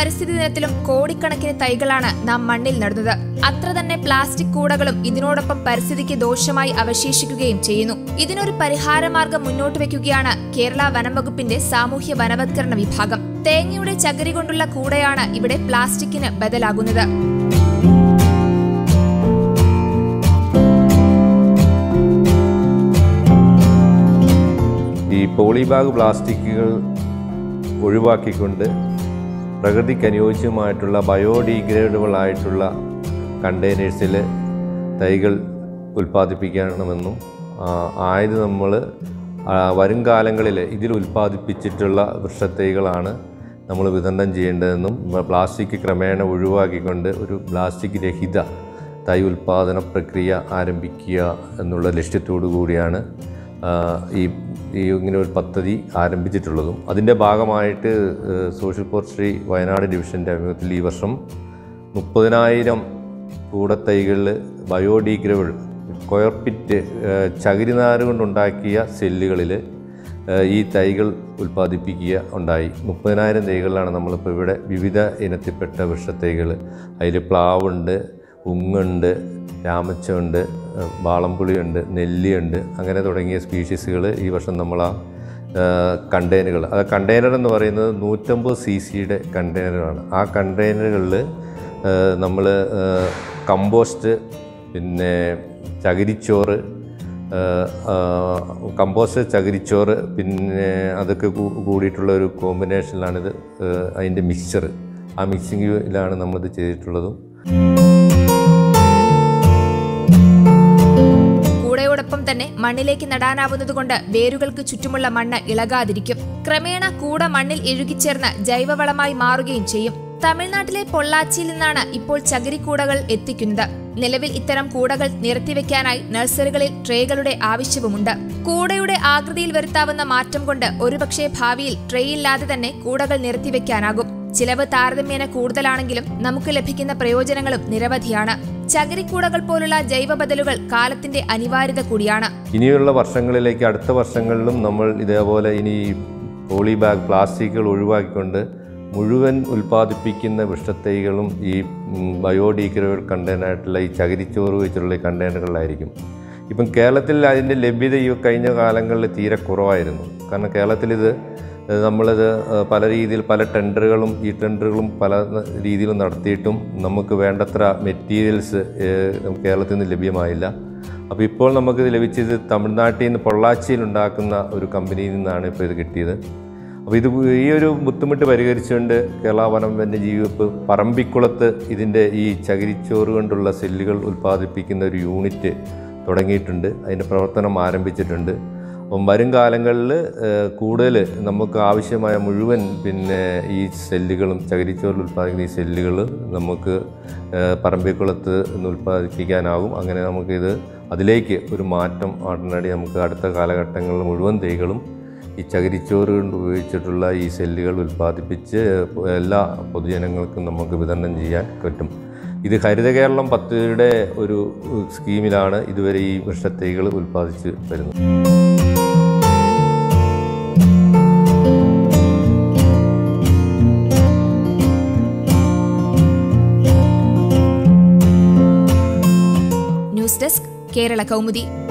പരിസ്ഥിതി ദിനത്തിലും കോടിക്കണക്കിന് തൈകളാണ് നാം മണ്ണിൽ നടുന്നത് അത്ര തന്നെ പ്ലാസ്റ്റിക് കൂടകളും ഇതിനോടൊപ്പം പരിസ്ഥിതിക്ക് ദോഷമായി അവശേഷിക്കുകയും ചെയ്യുന്നു ഇതിനൊരു പരിഹാരമാർഗം മുന്നോട്ട് വെക്കുകയാണ് കേരള വനംവകുപ്പിന്റെ സാമൂഹ്യ വനവത്കരണ വിഭാഗം തേങ്ങയുടെ ചകിരി കൊണ്ടുള്ള കൂടയാണ് ഇവിടെ പ്ലാസ്റ്റിക്കിന് ബദലാകുന്നത് ഈ പോളിബാഗ് പ്ലാസ്റ്റിക്കുകൾ ഒഴിവാക്കിക്കൊണ്ട് പ്രകൃതിക്ക് അനുയോജ്യമായിട്ടുള്ള ബയോഡീഗ്രേഡബിൾ ആയിട്ടുള്ള കണ്ടെയ്നേഴ്സിൽ തൈകൾ ഉൽപ്പാദിപ്പിക്കണമെന്നും ആ, ആയത് നമ്മൾ വരും കാലങ്ങളിൽ ഇതിൽ ഉൽപ്പാദിപ്പിച്ചിട്ടുള്ള വൃക്ഷത്തൈകളാണ് നമ്മൾ വിതരണം ചെയ്യേണ്ടതെന്നും പ്ലാസ്റ്റിക് ക്രമേണ ഒഴിവാക്കിക്കൊണ്ട് ഒരു പ്ലാസ്റ്റിക് രഹിത തൈ ഉൽപ്പാദന പ്രക്രിയ ആരംഭിക്കുക എന്നുള്ള ലക്ഷ്യത്തോടു കൂടിയാണ് ആ, ഈ ഈ ഇങ്ങനെ ഒരു പദ്ധതി ആരംഭിച്ചിട്ടുള്ളതും അതിൻ്റെ ഭാഗമായിട്ട് ഏഹ്, സോഷ്യൽ ഫോറസ്ട്രി വയനാട് ഡിവിഷൻ്റെ ആഭിമുഖ്യത്തിൽ ഈ വർഷം മുപ്പതിനായിരം കൂടത്തൈകളിൽ ബയോഡീഗ്രേബിൾ കൊയർപ്പിറ്റ് ഏഹ്, ചകിരിനാര് കൊണ്ടുണ്ടാക്കിയ സെല്ലുകളിൽ ഏഹ്, ഈ തൈകൾ ഉൽപ്പാദിപ്പിക്കുക ഉണ്ടായി മുപ്പതിനായിരം തൈകളിലാണ് നമ്മളിപ്പോൾ ഇവിടെ വിവിധ ഇനത്തിൽപ്പെട്ട വൃക്ഷത്തൈകൾ അതിൽ പ്ലാവുണ്ട് ഉങ്ങുണ്ട് രാമച്ചമുണ്ട് ഏഹ് വാളംപുളിയുണ്ട് നെല്ലിയുണ്ട് അങ്ങനെ തുടങ്ങിയ സ്പീഷീസുകൾ ഈ വർഷം നമ്മൾ ആ കണ്ടെയ്നറുകൾ അത് കണ്ടെയ്നർ എന്ന് പറയുന്നത് നൂറ്റമ്പത് സി സിയുടെ കണ്ടെയ്നറാണ് ആ കണ്ടെയ്നറുകളിൽ നമ്മൾ കമ്പോസ്റ്റ് പിന്നെ ചകിരിച്ചോറ് ഏഹ്, ആ, കമ്പോസ്റ്റ് ചകിരിച്ചോറ് പിന്നെ അതൊക്കെ കൂ- കൂടിയിട്ടുള്ള ഒരു കോമ്പിനേഷനിലാണിത് ഏഹ്, അതിൻ്റെ മിക്സ്ചർ ആ മിക്സിങ്ങിലാണ് നമ്മളിത് ചെയ്തിട്ടുള്ളതും കൂടയോടൊപ്പം തന്നെ മണ്ണിലേക്ക് നടാനാവുന്നതുകൊണ്ട് വേരുകൾക്ക് ചുറ്റുമുള്ള മണ്ണ് ഇളകാതിരിക്കും ക്രമേണ കൂട മണ്ണിൽ ഇഴുകിച്ചേർന്ന് ജൈവവളമായി മാറുകയും ചെയ്യും തമിഴ്നാട്ടിലെ പൊള്ളാച്ചിയിൽ നിന്നാണ് ഇപ്പോൾ ചകിരിക്കൂടകൾ എത്തിക്കുന്നത് നിലവിൽ ഇത്തരം കൂടകൾ നിരത്തിവെക്കാനായി നഴ്സറികളിൽ ട്രേകളുടെ ആവശ്യവുമുണ്ട് കൂടയുടെ ആകൃതിയിൽ വരുത്താവുന്ന മാറ്റം കൊണ്ട് ഒരുപക്ഷെ ഭാവിയിൽ ട്രേയില്ലാതെ തന്നെ കൂടകൾ നിരത്തിവെക്കാനാകും ചിലവ് താരതമ്യേന കൂടുതലാണെങ്കിലും നമുക്ക് ലഭിക്കുന്ന പ്രയോജനങ്ങളും നിരവധിയാണ് ചകിരിക്കൂടകൾ പോലുള്ള ജൈവ ബദലുകൾ കാലത്തിന്റെ അനിവാര്യത കൂടിയാണ് ഇനിയുള്ള വർഷങ്ങളിലേക്ക് അടുത്ത വർഷങ്ങളിലും നമ്മൾ ഇതേപോലെ ഇനി പോളി ബാഗ് പ്ലാസ്റ്റിക്കുകൾ ഒഴിവാക്കിക്കൊണ്ട് മുഴുവൻ ഉൽപ്പാദിപ്പിക്കുന്ന വൃക്ഷത്തൈകളും ഈ ബയോഡീഗ്രേഡ് കണ്ടെയ്നറായിട്ടുള്ള ഈ ചകിരിച്ചോറ് വെച്ചിട്ടുള്ള ഈ കണ്ടെയ്നറുകളിലായിരിക്കും ഇപ്പം കേരളത്തിൽ അതിൻ്റെ ലഭ്യത ഈ കഴിഞ്ഞ കാലങ്ങളിൽ തീരെ കുറവായിരുന്നു കാരണം കേരളത്തിൽ ഇത് ഏഹ് നമ്മളിത് ഏഹ് പല രീതിയിൽ പല ടെൻഡറുകളും ഈ ടെൻഡറുകളും പല രീതിയിലും നടത്തിയിട്ടും നമുക്ക് വേണ്ടത്ര മെറ്റീരിയൽസ് കേരളത്തിൽ നിന്ന് ലഭ്യമായില്ല അപ്പോൾ ഇപ്പോൾ നമുക്കിത് ലഭിച്ചത് തമിഴ്നാട്ടിൽ നിന്ന് പൊള്ളാച്ചിയിൽ ഉണ്ടാക്കുന്ന ഒരു കമ്പനിയിൽ നിന്നാണ് ഇപ്പോൾ ഇത് കിട്ടിയത് അപ്പോൾ ഇത് ഈ ഒരു ബുദ്ധിമുട്ട് പരിഹരിച്ചുകൊണ്ട് കേരള വനം വന്യജീവി വകുപ്പ് പറമ്പിക്കുളത്ത് ഇതിൻ്റെ ഈ ചകിരിച്ചോറ് കൊണ്ടുള്ള സെല്ലുകൾ ഉൽപ്പാദിപ്പിക്കുന്ന ഒരു യൂണിറ്റ് തുടങ്ങിയിട്ടുണ്ട് അതിൻ്റെ പ്രവർത്തനം ആരംഭിച്ചിട്ടുണ്ട് അപ്പം വരും കാലങ്ങളിൽ കൂടുതൽ നമുക്ക് ആവശ്യമായ മുഴുവൻ പിന്നെ ഈ സെല്ലുകളും ചകിരിച്ചോറിൽ ഉൽപ്പാദിക്കുന്ന ഈ സെല്ലുകൾ നമുക്ക് ഏഹ്, പറമ്പിക്കുളത്ത് നിന്ന് ഉൽപ്പാദിപ്പിക്കാനാകും അങ്ങനെ നമുക്കിത് അതിലേക്ക് ഒരു മാറ്റം ഉടനടി നമുക്ക് അടുത്ത കാലഘട്ടങ്ങളിൽ മുഴുവൻ തൈകളും ഈ ചകിരിച്ചോറ് കൊണ്ട് ഉപയോഗിച്ചിട്ടുള്ള ഈ സെല്ലുകൾ ഉൽപ്പാദിപ്പിച്ച് എല്ലാ പൊതുജനങ്ങൾക്കും നമുക്ക് വിതരണം ചെയ്യാൻ പറ്റും ഇത് ഹരിത കേരളം പദ്ധതിയുടെ ഒരു സ്കീമിലാണ് ഇതുവരെ ഈ വൃക്ഷത്തൈകൾ ഉൽപ്പാദിച്ച് വരുന്നത് ന്യൂസ് ഡെസ്ക് കേരള കൗമുദി